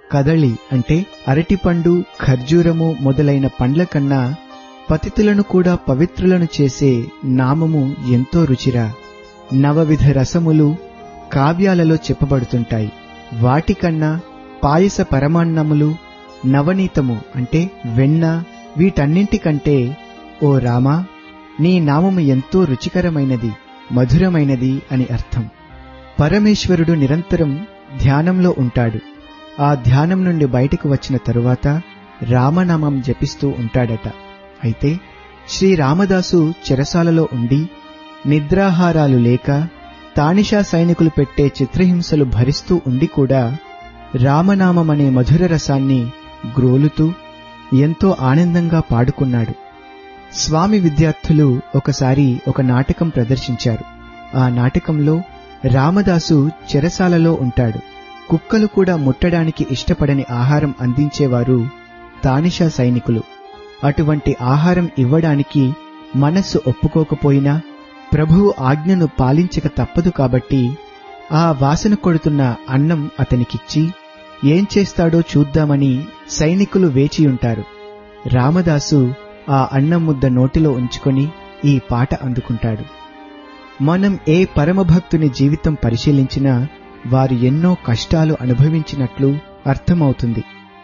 కదళి అంటే అరటిపండు ఖర్జూరము మొదలైన పండ్ల కన్నా పతితులను కూడా పవిత్రులను చేసే నామము ఎంతో రుచిరా నవవిధ రసములు కావ్యాలలో చెప్పబడుతుంటాయి వాటికన్నా పాయస పరమాన్నములు నవనీతము అంటే వెన్న వీటన్నింటికంటే ఓ రామా నీ నామము ఎంతో రుచికరమైనది మధురమైనది అని అర్థం పరమేశ్వరుడు నిరంతరం ధ్యానంలో ఉంటాడు ఆ ధ్యానం నుండి బయటకు వచ్చిన తరువాత రామనామం జపిస్తూ ఉంటాడట అయితే శ్రీరామదాసు చెరసాలలో ఉండి నిద్రాహారాలు లేక తానిషా సైనికులు పెట్టే చిత్రహింసలు భరిస్తూ ఉండి కూడా రామనామమనే మధుర రసాన్ని గ్రోలుతూ ఎంతో ఆనందంగా పాడుకున్నాడు స్వామి విద్యార్థులు ఒకసారి ఒక నాటకం ప్రదర్శించారు ఆ నాటకంలో రామదాసు చెరసాలలో ఉంటాడు కుక్కలు కూడా ముట్టడానికి ఇష్టపడని ఆహారం అందించేవారు తానిషా సైనికులు అటువంటి ఆహారం ఇవ్వడానికి మనస్సు ఒప్పుకోకపోయినా ప్రభువు ఆజ్ఞను పాలించక తప్పదు కాబట్టి ఆ వాసన కొడుతున్న అన్నం అతనికిచ్చి ఏం చేస్తాడో చూద్దామని సైనికులు వేచియుంటారు రామదాసు ఆ అన్నం ముద్ద నోటిలో ఉంచుకొని ఈ పాట అందుకుంటాడు మనం ఏ పరమభక్తుని జీవితం పరిశీలించినా వారు ఎన్నో కష్టాలు అనుభవించినట్లు అర్థమవుతుంది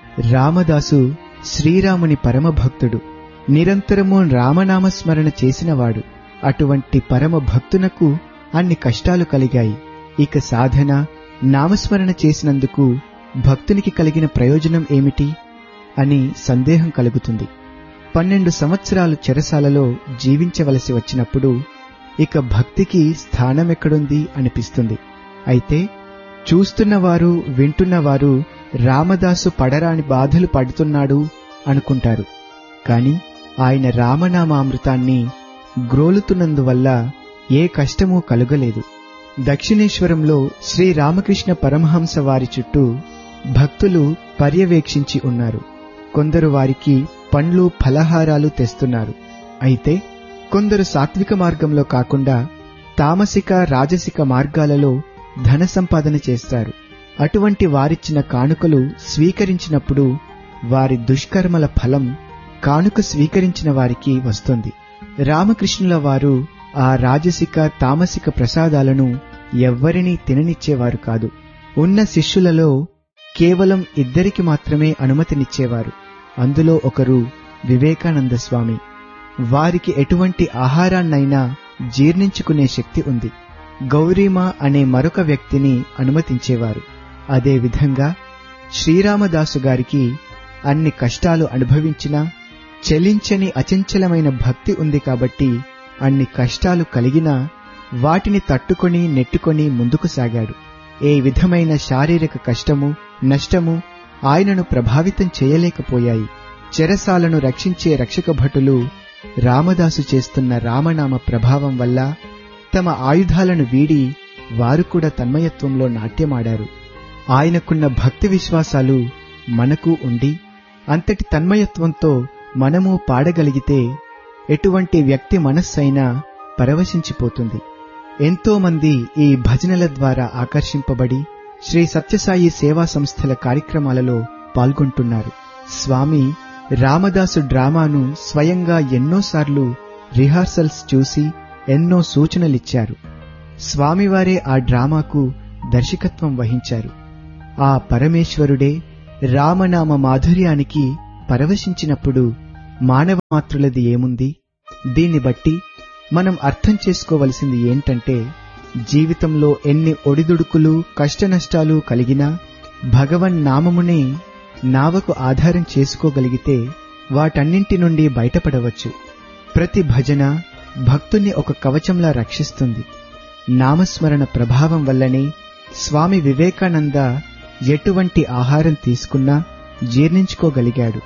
రామదాసు శ్రీరాముని పరమభక్తుడు నిరంతరము రామనామస్మరణ చేసినవాడు అటువంటి పరమ భక్తునకు అన్ని కష్టాలు కలిగాయి ఇక సాధన నామస్మరణ చేసినందుకు భక్తునికి కలిగిన ప్రయోజనం ఏమిటి అని సందేహం కలుగుతుంది పన్నెండు సంవత్సరాలు చెరసాలలో జీవించవలసి వచ్చినప్పుడు ఇక భక్తికి స్థానమెక్కడుంది అనిపిస్తుంది అయితే చూస్తున్నవారు వింటున్నవారు రామదాసు పడరాని బాధలు పడుతున్నాడు అనుకుంటారు కాని ఆయన రామనామామృతాన్ని గ్రోలుతున్నందువల్ల ఏ కష్టమూ కలుగలేదు దక్షిణేశ్వరంలో శ్రీ రామకృష్ణ పరమహంస వారి చుట్టూ భక్తులు పర్యవేక్షించి ఉన్నారు కొందరు వారికి పండ్లు ఫలహారాలు తెస్తున్నారు అయితే కొందరు సాత్విక మార్గంలో కాకుండా తామసిక రాజసిక మార్గాలలో ధన సంపాదన చేస్తారు అటువంటి వారిచ్చిన కానుకలు స్వీకరించినప్పుడు వారి దుష్కర్మల ఫలం కానుక స్వీకరించిన వారికి వస్తుంది రామకృష్ణుల వారు ఆ రాజసిక తామసిక ప్రసాదాలను ఎవ్వరినీ తిననిచ్చేవారు కాదు ఉన్న శిష్యులలో కేవలం ఇద్దరికి మాత్రమే అనుమతినిచ్చేవారు అందులో ఒకరు వివేకానంద స్వామి వారికి ఎటువంటి ఆహారాన్నైనా జీర్ణించుకునే శక్తి ఉంది గౌరీమ అనే మరొక వ్యక్తిని అనుమతించేవారు అదే విధంగా శ్రీరామదాసు గారికి అన్ని కష్టాలు అనుభవించినా చలించని అచంచలమైన భక్తి ఉంది కాబట్టి అన్ని కష్టాలు కలిగినా వాటిని తట్టుకొని నెట్టుకొని ముందుకు సాగాడు ఏ విధమైన శారీరక కష్టము నష్టము ఆయనను ప్రభావితం చేయలేకపోయాయి చెరసాలను రక్షించే రక్షక భటులు రామదాసు చేస్తున్న రామనామ ప్రభావం వల్ల తమ ఆయుధాలను వీడి వారు కూడా తన్మయత్వంలో నాట్యమాడారు ఆయనకున్న భక్తి విశ్వాసాలు మనకు ఉండి అంతటి తన్మయత్వంతో మనము పాడగలిగితే ఎటువంటి వ్యక్తి మనస్సైనా పరవశించిపోతుంది ఎంతో మంది ఈ భజనల ద్వారా ఆకర్షింపబడి శ్రీ సత్యసాయి సేవా సంస్థల కార్యక్రమాలలో పాల్గొంటున్నారు స్వామి రామదాసు డ్రామాను స్వయంగా ఎన్నోసార్లు రిహార్సల్స్ చూసి ఎన్నో సూచనలిచ్చారు స్వామివారే ఆ డ్రామాకు దర్శకత్వం వహించారు ఆ పరమేశ్వరుడే రామనామ మాధుర్యానికి పరవశించినప్పుడు మానవ మాత్రులది ఏముంది దీన్ని బట్టి మనం అర్థం చేసుకోవలసింది ఏంటంటే జీవితంలో ఎన్ని ఒడిదుడుకులు కష్టనష్టాలు కలిగినా భగవన్ నామమునే నావకు ఆధారం చేసుకోగలిగితే వాటన్నింటి నుండి బయటపడవచ్చు ప్రతి భజన భక్తుణ్ణి ఒక కవచంలా రక్షిస్తుంది నామస్మరణ ప్రభావం వల్లనే స్వామి వివేకానంద ఎటువంటి ఆహారం తీసుకున్నా జీర్ణించుకోగలిగాడు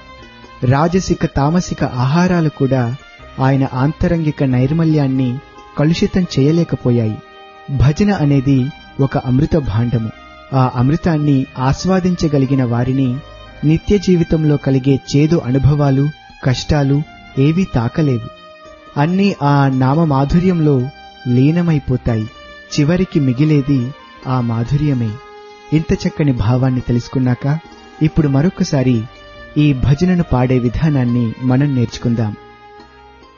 రాజసిక తామసిక ఆహారాలు కూడా ఆయన ఆంతరంగిక నైర్మల్యాన్ని కలుషితం చేయలేకపోయాయి భజన అనేది ఒక అమృత భాండము ఆ అమృతాన్ని ఆస్వాదించగలిగిన వారిని నిత్య జీవితంలో కలిగే చేదు అనుభవాలు కష్టాలు ఏవీ తాకలేవు అన్నీ ఆ నామ మాధుర్యంలో లీనమైపోతాయి చివరికి మిగిలేది ఆ మాధుర్యమే ఇంత చక్కని భావాన్ని తెలుసుకున్నాక ఇప్పుడు మరొకసారి ఈ భజనను పాడే విధానాన్ని మనం నేర్చుకుందాం